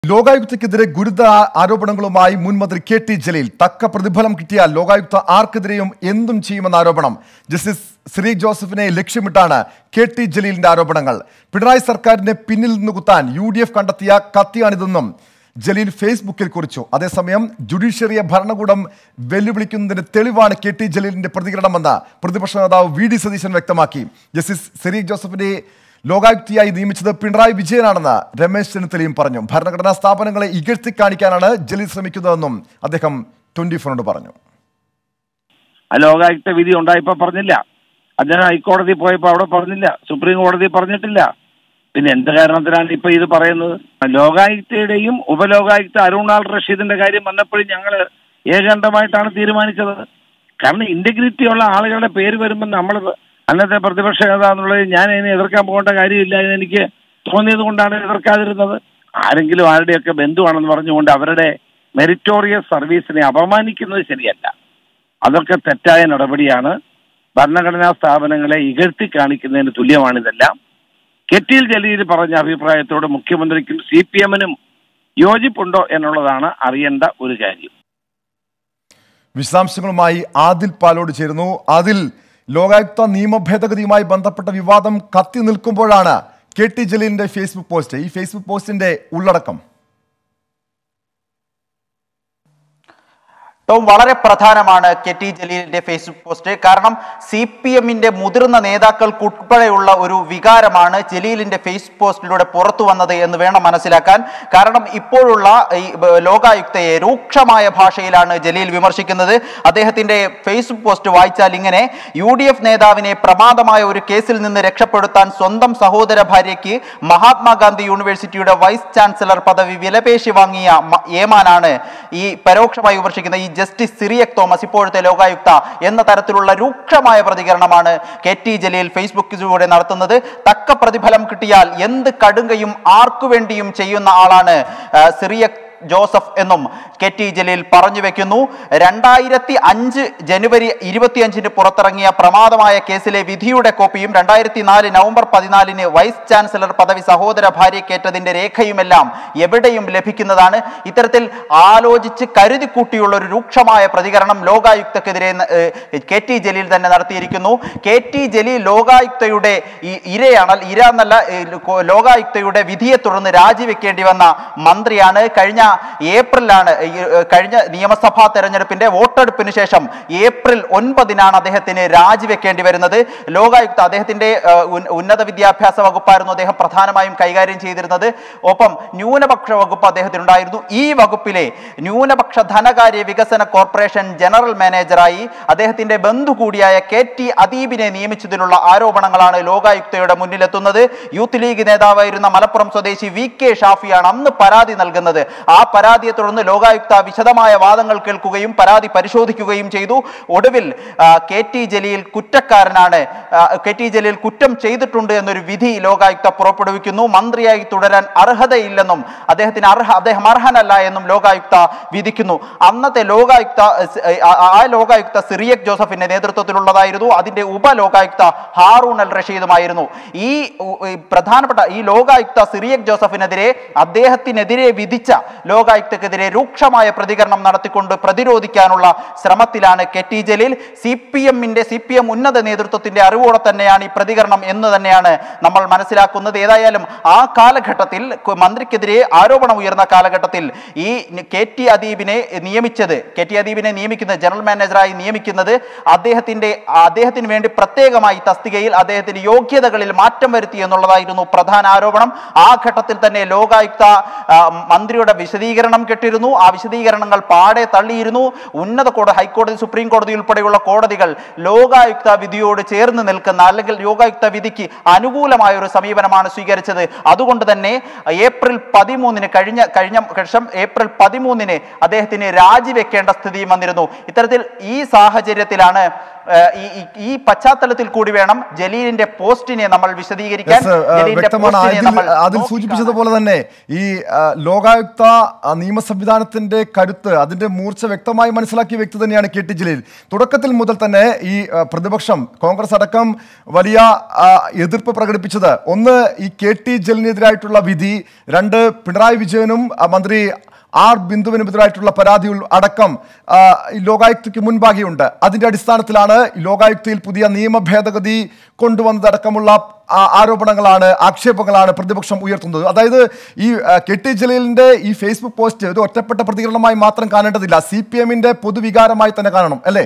ലോകായുക്തക്കെതിരെ ഗുരുതര ആരോപണങ്ങളുമായി മുൻ മന്ത്രി കെ ടി ജലീൽ തക്ക പ്രതിഫലം കിട്ടിയാൽ ലോകായുക്ത ആർക്കെതിരെയും എന്തും ചെയ്യുമെന്ന ആരോപണം ജസ്റ്റിസ് ശ്രീ ജോസഫിനെ ലക്ഷ്യമിട്ടാണ് കെ ടി ജലീലിന്റെ ആരോപണങ്ങൾ പിണറായി സർക്കാരിനെ പിന്നിൽ നിന്ന് കുത്താൻ യു ഡി എഫ് കണ്ടെത്തിയ കത്തിയാണിതെന്നും ജലീൽ ഫേസ്ബുക്കിൽ കുറിച്ചു അതേസമയം ജുഡീഷ്യറിയെ ഭരണകൂടം വെല്ലുവിളിക്കുന്നതിന് തെളിവാണ് കെ ടി ജലീലിന്റെ പ്രതികരണമെന്ന് പ്രതിപക്ഷ നേതാവ് വി ഡി സതീശൻ വ്യക്തമാക്കി ജസ്റ്റിസ് സിറി ജോസഫിനെ ലോകായുക്തിയായി നിയമിച്ചത് പിണറായി വിജയനാണെന്ന് രമേശ് ചെന്നിത്തലയും പറഞ്ഞു ഭരണഘടനാ സ്ഥാപനങ്ങളെ ഇകഴ്ത്തി കാണിക്കാനാണ് ജലീൽ ശ്രമിക്കുന്നതെന്നും അദ്ദേഹം ട്വന്റി ഫോറിനോട് പറഞ്ഞു ആ ലോകായുക്ത വിധി ഉണ്ടായപ്പോ പറഞ്ഞില്ല അദ്ദേഹം ഹൈക്കോടതി പോയപ്പോ അവിടെ പറഞ്ഞില്ല സുപ്രീം കോടതി പറഞ്ഞിട്ടില്ല പിന്നെ എന്ത് കാരണത്തിനാണ് ഇപ്പൊ ഇത് പറയുന്നത് ലോകായുക്തയുടെയും ഉപലോകായുക്ത അരുണാൾ റഷീദിന്റെ കാര്യം വന്നപ്പോഴും ഞങ്ങൾ ഏകണ്ഠമായിട്ടാണ് തീരുമാനിച്ചത് കാരണം ഇന്റഗ്രിറ്റി ഉള്ള ആളുകളുടെ പേര് വരുമ്പോൾ നമ്മൾ അന്നത്തെ പ്രതിപക്ഷ നേതാന്നുള്ളത് ഞാൻ അതിനെ എതിർക്കാൻ പോകേണ്ട കാര്യമില്ല എന്ന് എനിക്ക് തോന്നിയത് കൊണ്ടാണ് എതിർക്കാതിരുന്നത് ആരെങ്കിലും ആരുടെയൊക്കെ ബന്ധുവാണെന്ന് പറഞ്ഞുകൊണ്ട് അവരുടെ മെറിറ്റോറിയസ് സർവീസിനെ അപമാനിക്കുന്നത് ശരിയല്ല അതൊക്കെ തെറ്റായ നടപടിയാണ് ഭരണഘടനാ സ്ഥാപനങ്ങളെ ഇകഴ്ത്തി കാണിക്കുന്നതിന് തുല്യമാണിതെല്ലാം കെറ്റിയിൽ ജലീൽ പറഞ്ഞ അഭിപ്രായത്തോട് മുഖ്യമന്ത്രിക്കും സി പി എമ്മിനും യോജിപ്പുണ്ടോ എന്നുള്ളതാണ് അറിയേണ്ട ഒരു കാര്യം വിശദാംശങ്ങളുമായി ആദിൽ പാലോട് ചേരുന്നു ആദിൽ ലോകായുക്ത നിയമ ഭേദഗതിയുമായി ബന്ധപ്പെട്ട വിവാദം കത്തി നിൽക്കുമ്പോഴാണ് കെ ടി ജലീലിന്റെ ഫേസ്ബുക്ക് പോസ്റ്റ് ഈ ഫേസ്ബുക്ക് പോസ്റ്റിന്റെ ഉള്ളടക്കം ടോം വളരെ പ്രധാനമാണ് കെ ടി ജലീലിന്റെ ഫേസ്ബുക്ക് പോസ്റ്റ് കാരണം സി പി എമ്മിന്റെ മുതിർന്ന നേതാക്കൾക്കുൾപ്പെടെയുള്ള ഒരു വികാരമാണ് ജലീലിന്റെ ഫേസ്ബുക്ക് പോസ്റ്റിലൂടെ പുറത്തു വന്നത് എന്ന് വേണം മനസ്സിലാക്കാൻ കാരണം ഇപ്പോഴുള്ള ഈ ബ- ലോകായുക്തയെ രൂക്ഷമായ ഭാഷയിലാണ് ജലീൽ വിമർശിക്കുന്നത് അദ്ദേഹത്തിന്റെ ഫേസ്ബുക്ക് പോസ്റ്റ് വായിച്ചാൽ ഇങ്ങനെ യു ഡി എഫ് നേതാവിനെ പ്രമാദമായ ഒരു കേസിൽ നിന്ന് രക്ഷപ്പെടുത്താൻ സ്വന്തം സഹോദര ഭാര്യയ്ക്ക് മഹാത്മാഗാന്ധി യൂണിവേഴ്സിറ്റിയുടെ വൈസ് ചാൻസലർ പദവി വിലപേശി വാങ്ങിയ മ- ഏമാനാണ് ഈ പരോക്ഷമായി വിമർശിക്കുന്ന ഈ ജസ്റ്റിസ് സിറിയക് തോമസ് ഇപ്പോഴത്തെ ലോകായുക്ത എന്ന തരത്തിലുള്ള രൂക്ഷമായ പ്രതികരണമാണ് കെ ടി ജലീൽ ഫേസ്ബുക്കിലൂടെ നടത്തുന്നത് തക്ക പ്രതിഫലം കിട്ടിയാൽ എന്ത് കടുങ്കയും ആർക്കു വേണ്ടിയും ചെയ്യുന്ന ആളാണ് ആ, സിറിയക് ജോസഫ് എന്നും കെ ടി ജലീൽ പറഞ്ഞു വെക്കുന്നു രണ്ടായിരത്തി അഞ്ച് ജനുവരി ഇരുപത്തിയഞ്ചിന് പുറത്തിറങ്ങിയ പ്രമാദമായ കേസിലെ വിധിയുടെ കോപ്പിയും രണ്ടായിരത്തി നാല് നവംബർ പതിനാലിന് വൈസ് ചാൻസലർ പദവി സഹോദര ഭാര്യയ്ക്കേറ്റതിന്റെ രേഖയുമെല്ലാം എവിടെയും ലഭിക്കുന്നതാണ് ഇത്തരത്തിൽ ആലോചിച്ച് കരുതിക്കൂട്ടിയുള്ള ഒരു രൂക്ഷമായ പ്രതികരണം ലോകായുക്തക്കെതിരെ ന- ഏഹ് കെ ടി ജലീൽ തന്നെ നടത്തിയിരിക്കുന്നു കെ ടി ജലീൽ ലോകായുക്തയുടെ ഈ ഇരയാണ് ഇര എന്നല്ല ഏഹ് കോ- ലോകായുക്തയുടെ വിധിയെ തുടർന്ന് രാജിവെക്കേണ്ടി വന്ന മന്ത്രിയാണ് കഴിഞ്ഞ ഏപ്രിലാണ് ഈ, ഏഹ് കഴിഞ്ഞ നിയമസഭാ തെരഞ്ഞെടുപ്പിന്റെ വോട്ടെടുപ്പിന് ശേഷം ഏപ്രിൽ ഒൻപതിനാണ് അദ്ദേഹത്തിന് രാജിവെക്കേണ്ടി വരുന്നത് ലോകായുക്ത അദ്ദേഹത്തിന്റെ ഏഹ്, ഉന്ന- ഉന്നത വിദ്യാഭ്യാസ വകുപ്പായിരുന്നു അദ്ദേഹം പ്രധാനമായും കൈകാര്യം ചെയ്തിരുന്നത് ഒപ്പം ന്യൂനപക്ഷ വകുപ്പ് അദ്ദേഹത്തിനുണ്ടായിരുന്നു ഈ വകുപ്പിലെ ന്യൂനപക്ഷ ധനകാര്യ വികസന കോർപ്പറേഷൻ ജനറൽ മാനേജറായി അദ്ദേഹത്തിന്റെ ബന്ധു കൂടിയായ കെ ടി അദീബിനെ നിയമിച്ചതിലുള്ള ആരോപണങ്ങളാണ് ലോകായുക്തയുടെ മുന്നിലെത്തുന്നത് യൂത്ത് ലീഗ് നേതാവായിരുന്ന മലപ്പുറം സ്വദേശി വി കെ ഷാഫിയാണ് അന്ന് പരാതി നൽകുന്നത് ആ പരാതിയെ തുടർന്ന് ലോകായുക്ത വിശദമായ വാദങ്ങൾ കേൾക്കുകയും പരാതി പരിശോധിക്കുകയും ചെയ്തു ഒടുവിൽ ആ, കെ ടി ജലീൽ കുറ്റക്കാരനാണ് ആ, കെ ടി ജലീൽ കുറ്റം ചെയ്തിട്ടുണ്ട് എന്നൊരു വിധി ലോകായുക്ത പുറപ്പെടുവിക്കുന്നു മന്ത്രിയായി തുടരാൻ അർഹതയില്ലെന്നും അദ്ദേഹത്തിന് അർഹ അദ്ദേഹം അർഹനല്ല എന്നും ലോകായുക്ത വിധിക്കുന്നു അന്നത്തെ ലോകായുക്ത സ്- ആ- ആ ലോകായുക്ത സിറിയക് ജോസഫിന്റെ നേതൃത്വത്തിലുള്ളതായിരുന്നു അതിന്റെ ഉപലോകായുക്ത ഹാറൂൺ അൽ റഷീദുമായിരുന്നു ഈ ഉ- ഈ പ്രധാനപ്പെട്ട ഈ ലോകായുക്ത സിറിയക് ജോസഫിനെതിരെ അദ്ദേഹത്തിനെതിരെ വിധിച്ച ലോകായുക്തക്കെതിരെ രൂക്ഷമായ പ്രതികരണം നടത്തിക്കൊണ്ട് പ്രതിരോധിക്കാനുള്ള ശ്രമത്തിലാണ് K T Jaleel C P എമ്മിന്റെ സി പി എം ഉന്നത നേതൃത്വത്തിന്റെ അറിവോടെ തന്നെയാണ് ഈ പ്രതികരണം എന്ന് തന്നെയാണ് നമ്മൾ മനസ്സിലാക്കുന്നത് ഏതായാലും ആ കാലഘട്ടത്തിൽ കു- മന്ത്രിക്കെതിരെ ആരോപണം ഉയർന്ന കാലഘട്ടത്തിൽ ഈ നി- കെ ടി അദീബിനെ നിയമിച്ചത് കെ ടി അദീബിനെ നിയമിക്കുന്നത് ജനറൽ മാനേജറായി നിയമിക്കുന്നത് അദ്ദേഹത്തിന്റെ അദ്ദേഹത്തിന് വേണ്ടി പ്രത്യേകമായി തസ്തികയിൽ അദ്ദേഹത്തിന് യോഗ്യതകളിൽ മാറ്റം വരുത്തി എന്നുള്ളതായിരുന്നു പ്രധാന ആരോപണം ആ ഘട്ടത്തിൽ തന്നെ ലോകായുക്ത ആ, മന്ത്രിയുടെ വിശദീകരണം കെട്ടിരുന്നു ആ വിശദീകരണങ്ങൾ പാടെ തള്ളിയിരുന്നു ഉന്നത കോടതി ഹൈക്കോടതി സുപ്രീം കോടതി ഉൾപ്പെടെയുള്ള കോടതികൾ ലോകായുക്ത വിധിയോട് ചേർന്ന് നിൽക്കുന്ന അല്ലെങ്കിൽ ലോകായുക്ത വിധിക്ക് അനുകൂലമായ ഒരു സമീപനമാണ് സ്വീകരിച്ചത് അതുകൊണ്ട് തന്നെ ഏപ്രിൽ പതിമൂന്നിന് കഴിഞ്ഞ കഴിഞ്ഞ വർഷം ഏപ്രിൽ പതിമൂന്നിന് അദ്ദേഹത്തിന് രാജിവെക്കേണ്ട സ്ഥിതിയും വന്നിരുന്നു ഇത്തരത്തിൽ ഈ സാഹചര്യത്തിലാണ് ഏഹ്, ഈ ഈ- ഈ പശ്ചാത്തലത്തിൽ കൂടി വേണം ജലീലിന്റെ പോസ്റ്റിനെ നമ്മൾ വിശദീകരിക്കാൻ Yes, uh, ജലീലിന്റെ വ്യക്തമാണ് പോസ്റ്റിനെ അതിൽ നമ്മൾ അതിൽ നോക്കിക്കാണാൻ. സൂചിപ്പിച്ചതുപോലെ തന്നെ ഈ ആ, ലോകായുക്ത ആ, നിയമ സംവിധാനത്തിന്റെ കരുത്ത് അതിന്റെ മൂർച്ച വ്യക്തമായി മനസ്സിലാക്കിയ വ്യക്തി തന്നെയാണ് കെ ടി ജലീൽ തുടക്കത്തിൽ മുതൽ തന്നെ ഈ ആ, പ്രതിപക്ഷം കോൺഗ്രസ് അടക്കം വലിയ ആ, എതിർപ്പ് പ്രകടിപ്പിച്ചത് ഒന്ന് ഈ കെ ടി ജലീലിനെതിരായിട്ടുള്ള വിധി രണ്ട് പിണറായി വിജയനും ആ, മന്ത്രി ആർ ബിന്ദുവിനെതിരായിട്ടുള്ള പരാതി ഉൾ- അടക്കം ആ, ഈ ലോകായുക്തയ്ക്ക് മുൻപാകെയുണ്ട് അതിന്റെ അടിസ്ഥാനത്തിലാണ് ഈ ലോകായുക്തയിൽ പുതിയ നിയമ ഭേദഗതി കൊണ്ടുവന്നതടക്കമുള്ള ആ- ആരോപണങ്ങളാണ് ആക്ഷേപങ്ങളാണ് പ്രതിപക്ഷം ഉയർത്തുന്നത് അതായത് ഈ ആ, കെ ടി ജലീലിന്റെ ഈ ഫേസ്ബുക്ക് പോസ്റ്റ് ഒരു ഒറ്റപ്പെട്ട പ്രതികരണമായി മാത്രം കാണേണ്ടതില്ല സി പി എമ്മിന്റെ പൊതുവികാരമായി തന്നെ കാണണം അല്ലേ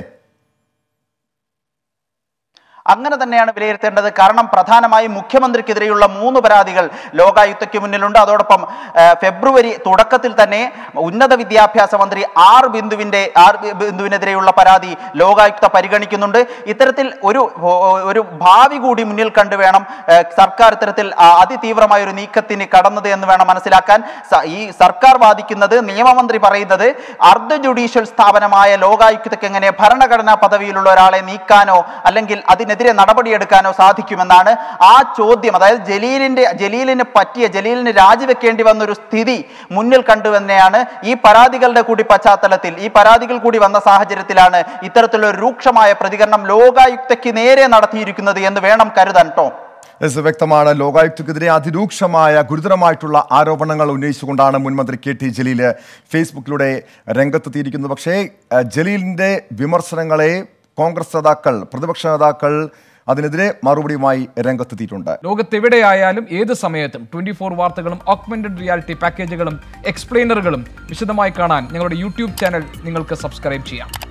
അങ്ങനെ തന്നെയാണ് വിലയിരുത്തേണ്ടത് കാരണം പ്രധാനമായും മുഖ്യമന്ത്രിക്കെതിരെയുള്ള മൂന്ന് പരാതികൾ ലോകായുക്തയ്ക്ക് മുന്നിലുണ്ട് അതോടൊപ്പം ആ, ഫെബ്രുവരി തുടക്കത്തിൽ തന്നെ ഉന്നത വിദ്യാഭ്യാസ മന്ത്രി ആർ ബിന്ദുവിന്റെ ആർ ബി- ബിന്ദുവിനെതിരെയുള്ള പരാതി ലോകായുക്ത പരിഗണിക്കുന്നുണ്ട് ഇത്തരത്തിൽ ഒരു ഒരു ഭാവി കൂടി മുന്നിൽ കണ്ടു വേണം ആ, സർക്കാർ ഇത്തരത്തിൽ ആ, അതിതീവ്രമായ ഒരു നീക്കത്തിന് കടന്നത് എന്ന് വേണം മനസ്സിലാക്കാൻ സ- ഈ സർക്കാർ വാദിക്കുന്നത് നിയമമന്ത്രി പറയുന്നത് അർദ്ധ ജുഡീഷ്യൽ സ്ഥാപനമായ ലോകായുക്തയ്ക്ക് എങ്ങനെ ഭരണഘടനാ പദവിയിലുള്ള ഒരാളെ നീക്കാനോ അല്ലെങ്കിൽ അതിനെതിരെ നടപടിയെടുക്കാനോ സാധിക്കുമെന്നാണ് ആ ചോദ്യം അതായത് ജലീലിന്റെ ജലീലിന് പറ്റിയ ജലീലിന് രാജിവെക്കേണ്ടി വന്ന ഒരു സ്ഥിതി മുന്നിൽ കണ്ടു തന്നെയാണ് ഈ പരാതികളുടെ കൂടി പശ്ചാത്തലത്തിൽ ഈ പരാതികൾ കൂടി വന്ന സാഹചര്യത്തിലാണ് ഇത്തരത്തിലുള്ള ഒരു രൂക്ഷമായ പ്രതികരണം ലോകായുക്തയ്ക്ക് നേരെ നടത്തിയിരിക്കുന്നത് എന്ന് വേണം കരുതാൻ ടോം എസ് വ്യക്തമാണ് ലോകായുക്തക്കെതിരെ അതിരൂക്ഷമായ ഗുരുതരമായിട്ടുള്ള ആരോപണങ്ങൾ ഉന്നയിച്ചുകൊണ്ടാണ് മുൻമന്ത്രി കെ ടി ജലീൽ ഫേസ്ബുക്കിലൂടെ രംഗത്തെത്തിയിരിക്കുന്നത് പക്ഷേ അഹ്, ജലീലിന്റെ വിമർശനങ്ങളെ കോൺഗ്രസ് നേതാക്കൾ പ്രതിപക്ഷ നേതാക്കൾ അതിനെതിരെ മറുപടിയുമായി രംഗത്തെത്തിയിട്ടുണ്ട് ലോകത്തെവിടെയായാലും ഏത് സമയത്തും ട്വന്റി ഫോർ വാർത്തകളും ഓഗ്മെന്റഡ് റിയാലിറ്റി പാക്കേജുകളും എക്സ്പ്ലെയിനറുകളും വിശദമായി കാണാൻ ഞങ്ങളുടെ യൂട്യൂബ് ചാനൽ നിങ്ങൾക്ക് സബ്സ്ക്രൈബ് ചെയ്യാം